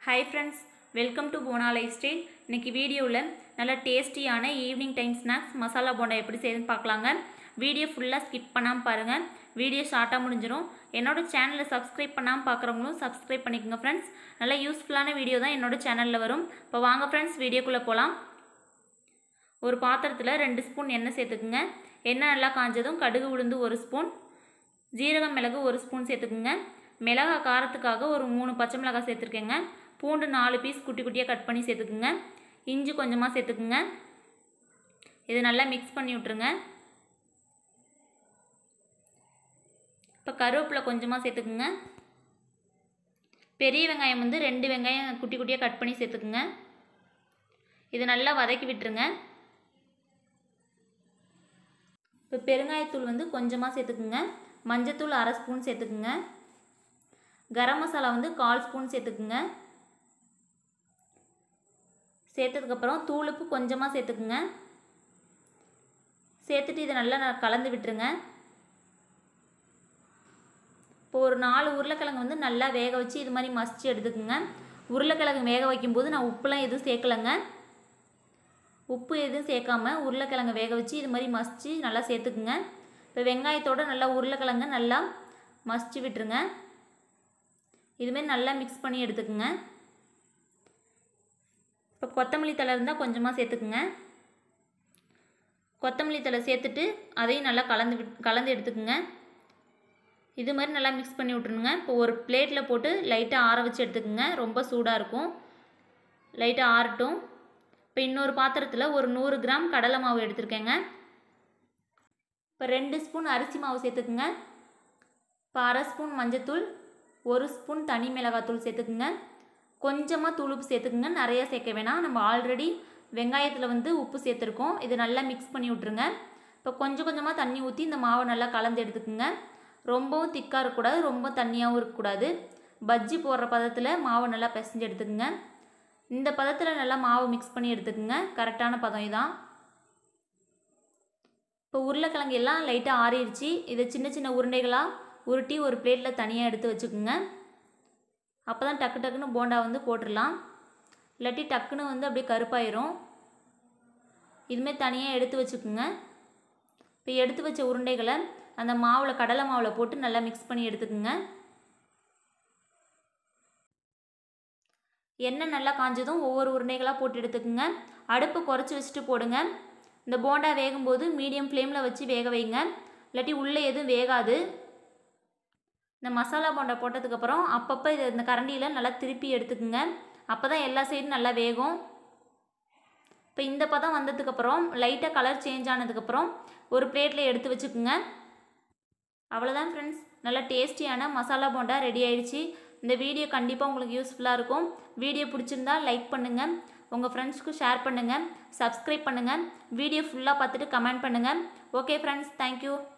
hi friends welcome to போனா lifestyle இன்னைக்கு வீடியோவில் நல்ல டேஸ்டியான evening time snacks masala bonda எப்படி செய்யுதுன்னு பார்க்கலாங்க வீடியோ ஃபுல்லாக ஸ்கிப் பண்ணாமல் பாருங்கள் வீடியோ ஷார்ட்டாக முடிஞ்சிடும் என்னோட சேனலை சப்ஸ்கிரைப் பண்ணாமல் பார்க்குறவங்களும் சப்ஸ்கிரைப் பண்ணிக்கோங்க ஃப்ரெண்ட்ஸ் நல்ல யூஸ்ஃபுல்லான வீடியோ தான் என்னோட சேனலில் வரும் இப்போ வாங்க ஃப்ரெண்ட்ஸ் வீடியோக்குள்ளே போகலாம் ஒரு பாத்திரத்தில் ரெண்டு ஸ்பூன் எண்ணெய் சேர்த்துக்குங்க எண்ணெய் நல்லா காஞ்சதும் கடுகு உளுந்து ஒரு ஸ்பூன் ஜீரகம் மிளகு ஒரு ஸ்பூன் சேர்த்துக்குங்க மிளகா காரத்துக்காக ஒரு மூணு பச்சை மிளகாய் சேர்த்துருக்கேங்க பூண்டு நாலு பீஸ் குட்டி குட்டியாக கட் பண்ணி சேர்த்துக்குங்க இஞ்சி கொஞ்சமாக சேர்த்துக்குங்க இது நல்லா மிக்ஸ் பண்ணி விட்ருங்க இப்போ கருவேப்பிலை கொஞ்சமாக சேர்த்துக்குங்க பெரிய வெங்காயம் வந்து ரெண்டு வெங்காயம் குட்டி குட்டியாக கட் பண்ணி சேர்த்துக்குங்க இது நல்லா வதக்கி விட்டுருங்க இப்போ பெருங்காயத்தூள் வந்து கொஞ்சமாக சேர்த்துக்குங்க மஞ்சத்தூள் அரை ஸ்பூன் சேர்த்துக்குங்க கரம் மசாலா வந்து கால் ஸ்பூன் சேர்த்துக்குங்க சேர்த்ததுக்கப்புறம் தூளுப்பு கொஞ்சமாக சேர்த்துக்குங்க சேர்த்துட்டு இதை நல்லா நான் கலந்து விட்டுருங்க இப்போ ஒரு நாலு உருளைக்கிழங்கு வந்து நல்லா வேக வச்சு இது மாதிரி மசிச்சு எடுத்துக்குங்க உருளைக்கிழங்கு வேக வைக்கும்போது நான் உப்புலாம் எதுவும் சேர்க்கலைங்க உப்பு எதுவும் சேர்க்காம உருளைக்கிழங்கு வேக வச்சு இது மாதிரி மசிச்சு நல்லா சேர்த்துக்குங்க இப்போ வெங்காயத்தோடு நல்லா உருளைக்கிழங்கு நல்லா மசிச்சு விட்டுருங்க இதுமாரி நல்லா மிக்ஸ் பண்ணி எடுத்துக்குங்க இப்போ கொத்தமல்லி தழை இருந்தால் கொஞ்சமாக சேர்த்துக்குங்க கொத்தமல்லி தழை சேர்த்துட்டு அதையும் நல்லா கலந்து விட் கலந்து எடுத்துக்குங்க இது மாதிரி நல்லா மிக்ஸ் பண்ணி விட்ருங்க இப்போ ஒரு பிளேட்டில் போட்டு லைட்டாக ஆற வச்சு எடுத்துக்குங்க ரொம்ப சூடாக இருக்கும் லைட்டாக ஆறட்டும் இப்போ இன்னொரு பாத்திரத்தில் ஒரு நூறு கிராம் கடலை மாவு எடுத்துருக்கேங்க இப்போ ரெண்டு ஸ்பூன் அரிசி மாவு சேர்த்துக்குங்க இப்போ அரை ஸ்பூன் மஞ்சத்தூள் ஒரு ஸ்பூன் தனி மிளகாத்தூள் சேர்த்துக்குங்க கொஞ்சமாக தூளுப்பு சேர்த்துக்குங்க நிறையா சேர்க்க வேணாம் நம்ம ஆல்ரெடி வெங்காயத்தில் வந்து உப்பு சேர்த்துருக்கோம் இது நல்லா மிக்ஸ் பண்ணி விட்ருங்க இப்போ கொஞ்சம் கொஞ்சமாக தண்ணி ஊற்றி இந்த மாவை நல்லா கலந்து எடுத்துக்குங்க ரொம்பவும் திக்காக இருக்கக்கூடாது ரொம்ப தண்ணியாகவும் இருக்கக்கூடாது பஜ்ஜி போடுற பதத்தில் மாவை நல்லா பிசைஞ்சு எடுத்துக்குங்க இந்த பதத்தில் நல்லா மாவு மிக்ஸ் பண்ணி எடுத்துக்குங்க கரெக்டான பதம் இதான் இப்போ உருளைக்கிழங்கு எல்லாம் லைட்டாக ஆறிடுச்சு இதை சின்ன சின்ன உருண்டைகளாக உருட்டி ஒரு பிளேட்டில் தனியாக எடுத்து வச்சுக்கோங்க அப்போ தான் டக்கு டக்குன்னு போண்டா வந்து போட்டுடலாம் இல்லாட்டி டக்குன்னு வந்து அப்படியே கருப்பாயிரும் இதுமாரி தனியாக எடுத்து வச்சுக்கோங்க இப்போ எடுத்து வச்ச உருண்டைகளை அந்த மாவில் கடலை மாவில் போட்டு நல்லா மிக்ஸ் பண்ணி எடுத்துக்குங்க எண்ணெய் நல்லா காஞ்சதும் ஒவ்வொரு உருண்டைகளாக போட்டு எடுத்துக்குங்க அடுப்பு குறைச்சி வச்சுட்டு போடுங்க இந்த போண்டா வேகும்போது மீடியம் ஃப்ளேமில் வச்சு வேக வைங்க இல்லாட்டி உள்ளே எதுவும் வேகாது இந்த மசாலா போண்டா போட்டதுக்கப்புறம் அப்பப்போ இது இந்த கரண்டியில் நல்லா திருப்பி எடுத்துக்குங்க அப்போ தான் எல்லா சைடும் நல்லா வேகும் இப்போ இந்த பதம் வந்ததுக்கப்புறம் லைட்டாக கலர் சேஞ்ச் ஆனதுக்கப்புறம் ஒரு பிளேட்டில் எடுத்து வச்சுக்குங்க அவ்வளோதான் ஃப்ரெண்ட்ஸ் நல்லா டேஸ்டியான மசாலா போண்டா ரெடி ஆயிடுச்சு இந்த வீடியோ கண்டிப்பாக உங்களுக்கு யூஸ்ஃபுல்லாக இருக்கும் வீடியோ பிடிச்சிருந்தா லைக் பண்ணுங்கள் உங்கள் ஃப்ரெண்ட்ஸ்க்கு ஷேர் பண்ணுங்கள் சப்ஸ்கிரைப் பண்ணுங்கள் வீடியோ ஃபுல்லாக பார்த்துட்டு கமெண்ட் பண்ணுங்கள் ஓகே ஃப்ரெண்ட்ஸ் தேங்க்யூ